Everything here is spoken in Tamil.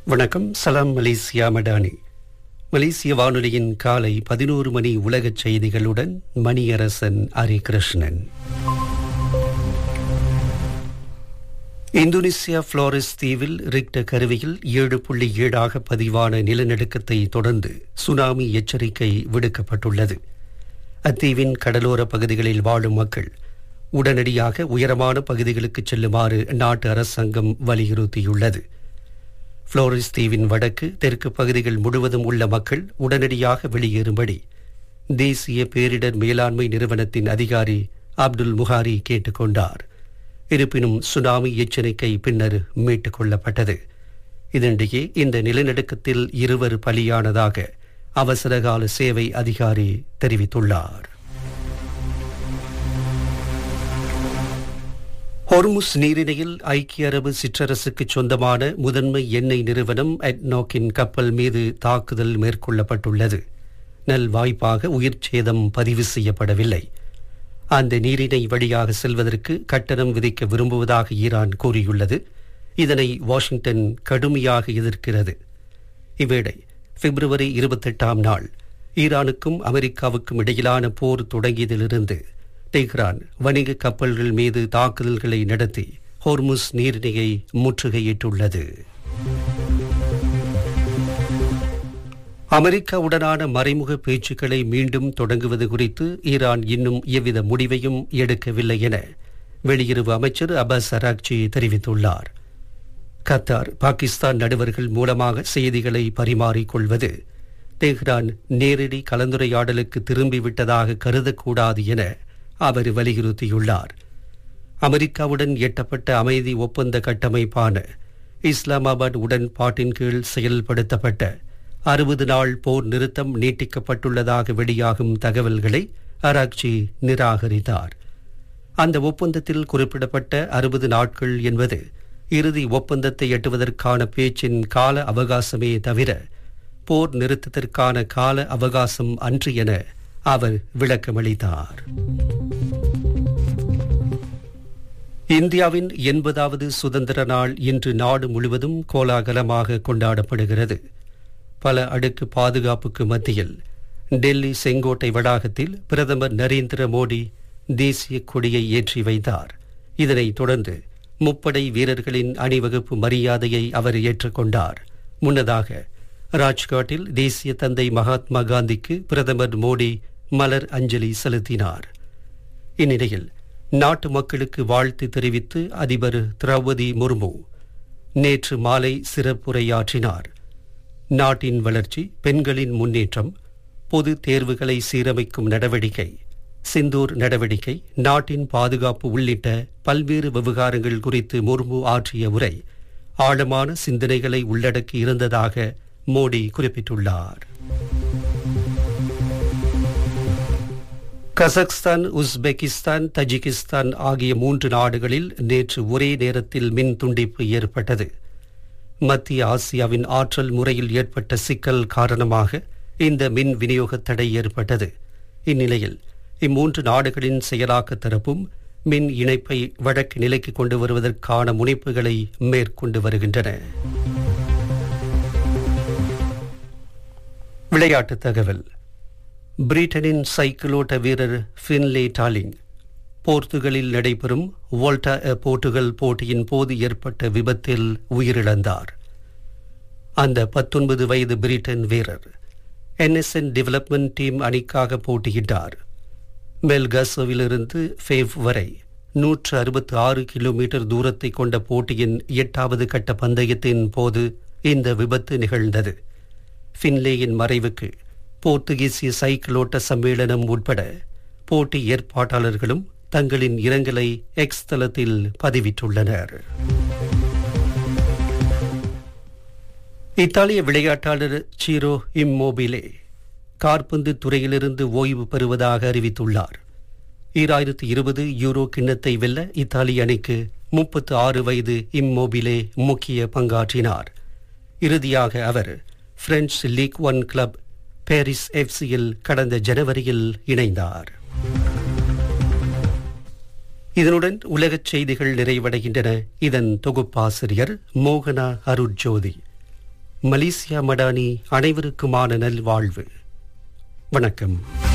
வணக்கம் சலாம் மலேசியா மடானி மலேசிய வானொலியின் காலை பதினோரு மணி உலகச் செய்திகளுடன் மணியரசன் ஹரிகிருஷ்ணன் இந்தோனேசியா புளோரிஸ் தீவில் ரிக்டர் கருவியில் ஏழு புள்ளி ஏழாக பதிவான நிலநடுக்கத்தை தொடர்ந்து சுனாமி எச்சரிக்கை விடுக்கப்பட்டுள்ளது அத்தீவின் கடலோர பகுதிகளில் வாழும் மக்கள் உடனடியாக உயரமான பகுதிகளுக்கு செல்லுமாறு நாட்டு அரசாங்கம் வலியுறுத்தியுள்ளது புளோரிஸ் தீவின் வடக்கு தெற்கு பகுதிகள் முழுவதும் உள்ள மக்கள் உடனடியாக வெளியேறும்படி தேசிய பேரிடர் மேலாண்மை நிறுவனத்தின் அதிகாரி அப்துல் முஹாரி கேட்டுக்கொண்டார் இருப்பினும் சுனாமி எச்சரிக்கை பின்னர் மீட்டுக் கொள்ளப்பட்டது இதனிடையே இந்த நிலநடுக்கத்தில் இருவர் பலியானதாக அவசரகால சேவை அதிகாரி தெரிவித்துள்ளார் ஹொர்முஸ் நீரிணையில் ஐக்கிய அரபு சிற்றரசுக்கு சொந்தமான முதன்மை எண்ணெய் நிறுவனம் அட்னோக்கின் கப்பல் மீது தாக்குதல் மேற்கொள்ளப்பட்டுள்ளது நல் வாய்ப்பாக உயிர் சேதம் பதிவு செய்யப்படவில்லை அந்த நீரிணை வழியாக செல்வதற்கு கட்டணம் விதிக்க விரும்புவதாக ஈரான் கூறியுள்ளது இதனை வாஷிங்டன் கடுமையாக எதிர்க்கிறது இவ்வேளை பிப்ரவரி இருபத்தெட்டாம் நாள் ஈரானுக்கும் அமெரிக்காவுக்கும் இடையிலான போர் தொடங்கியதிலிருந்து தெஹ்ரான் வணிக கப்பல்கள் மீது தாக்குதல்களை நடத்தி ஹோர்முஸ் நீரிணையை முற்றுகையிட்டுள்ளது அமெரிக்காவுடனான மறைமுக பேச்சுக்களை மீண்டும் தொடங்குவது குறித்து ஈரான் இன்னும் எவ்வித முடிவையும் எடுக்கவில்லை என வெளியுறவு அமைச்சர் அபாஸ் அராக்சி தெரிவித்துள்ளார் கத்தார் பாகிஸ்தான் நடுவர்கள் மூலமாக செய்திகளை பரிமாறிக்கொள்வது தெஹ்ரான் நேரடி கலந்துரையாடலுக்கு திரும்பிவிட்டதாக கருதக்கூடாது என அவர் வலியுறுத்தியுள்ளார் அமெரிக்காவுடன் எட்டப்பட்ட அமைதி ஒப்பந்த கட்டமைப்பான இஸ்லாமாபாத் உடன்பாட்டின் கீழ் செயல்படுத்தப்பட்ட அறுபது நாள் போர் நிறுத்தம் நீட்டிக்கப்பட்டுள்ளதாக வெளியாகும் தகவல்களை அராக்சி நிராகரித்தார் அந்த ஒப்பந்தத்தில் குறிப்பிடப்பட்ட அறுபது நாட்கள் என்பது இறுதி ஒப்பந்தத்தை எட்டுவதற்கான பேச்சின் கால அவகாசமே தவிர போர் நிறுத்தத்திற்கான கால அவகாசம் அன்று என அவர் விளக்கமளித்தார் இந்தியாவின் எண்பதாவது சுதந்திர நாள் இன்று நாடு முழுவதும் கோலாகலமாக கொண்டாடப்படுகிறது பல அடுக்கு பாதுகாப்புக்கு மத்தியில் டெல்லி செங்கோட்டை வளாகத்தில் பிரதமர் நரேந்திர மோடி தேசிய கொடியை ஏற்றி வைத்தார் இதனைத் தொடர்ந்து முப்படை வீரர்களின் அணிவகுப்பு மரியாதையை அவர் ஏற்றுக்கொண்டார் முன்னதாக ராஜ்காட்டில் தேசிய தந்தை மகாத்மா காந்திக்கு பிரதமர் மோடி மலர் அஞ்சலி செலுத்தினார் இந்நிலையில் நாட்டு மக்களுக்கு வாழ்த்து தெரிவித்து அதிபர் திரௌபதி முர்மு நேற்று மாலை சிறப்புரையாற்றினார் நாட்டின் வளர்ச்சி பெண்களின் முன்னேற்றம் பொது தேர்வுகளை சீரமைக்கும் நடவடிக்கை சிந்தூர் நடவடிக்கை நாட்டின் பாதுகாப்பு உள்ளிட்ட பல்வேறு விவகாரங்கள் குறித்து முர்மு ஆற்றிய உரை ஆழமான சிந்தனைகளை உள்ளடக்கி இருந்ததாக மோடி குறிப்பிட்டுள்ளார் கசக்ஸ்தான் உஸ்பெகிஸ்தான் தஜிகிஸ்தான் ஆகிய மூன்று நாடுகளில் நேற்று ஒரே நேரத்தில் மின் துண்டிப்பு ஏற்பட்டது மத்திய ஆசியாவின் ஆற்றல் முறையில் ஏற்பட்ட சிக்கல் காரணமாக இந்த மின் விநியோக தடை ஏற்பட்டது இந்நிலையில் இம்மூன்று நாடுகளின் செயலாக்க தரப்பும் மின் இணைப்பை வழக்கு நிலைக்கு கொண்டு வருவதற்கான முனைப்புகளை மேற்கொண்டு வருகின்றன விளையாட்டுத் தகவல் பிரிட்டனின் சைக்கிளோட்ட வீரர் ஃபின்லே டாலிங் போர்த்துகலில் நடைபெறும் வோல்டா போர்ட்டுகல் போட்டியின் போது ஏற்பட்ட விபத்தில் உயிரிழந்தார் அந்த பத்தொன்பது வயது பிரிட்டன் வீரர் என்எஸ்என் டெவலப்மெண்ட் டீம் அணிக்காக போட்டியிட்டார் மெல்கசோவிலிருந்து ஃபேவ் வரை நூற்று அறுபத்தி ஆறு கிலோமீட்டர் தூரத்தை கொண்ட போட்டியின் எட்டாவது கட்ட பந்தயத்தின் போது இந்த விபத்து நிகழ்ந்தது ஃபின்லேயின் மறைவுக்கு போர்த்துகீசிய சைக்கிளோட்ட சம்மேளனம் உட்பட போட்டி ஏற்பாட்டாளர்களும் தங்களின் இரங்கலை எக்ஸ் தளத்தில் பதிவிட்டுள்ளனர் இத்தாலிய விளையாட்டாளர் சீரோ இம்மோபிலே கார்பந்து துறையிலிருந்து ஓய்வு பெறுவதாக அறிவித்துள்ளார் ஈராயிரத்தி இருபது யூரோ கிண்ணத்தை வெல்ல இத்தாலி அணிக்கு முப்பத்து ஆறு வயது இம்மோபிலே முக்கிய பங்காற்றினார் இறுதியாக அவர் French league one club Paris எஃப்சியில் கடந்த ஜனவரியில் இணைந்தார் இதனுடன் உலகச் செய்திகள் நிறைவடைகின்றன இதன் தொகுப்பாசிரியர் மோகனா அருட்ஜோதி மலேசியா மடானி அனைவருக்குமான நல்வாழ்வு வணக்கம்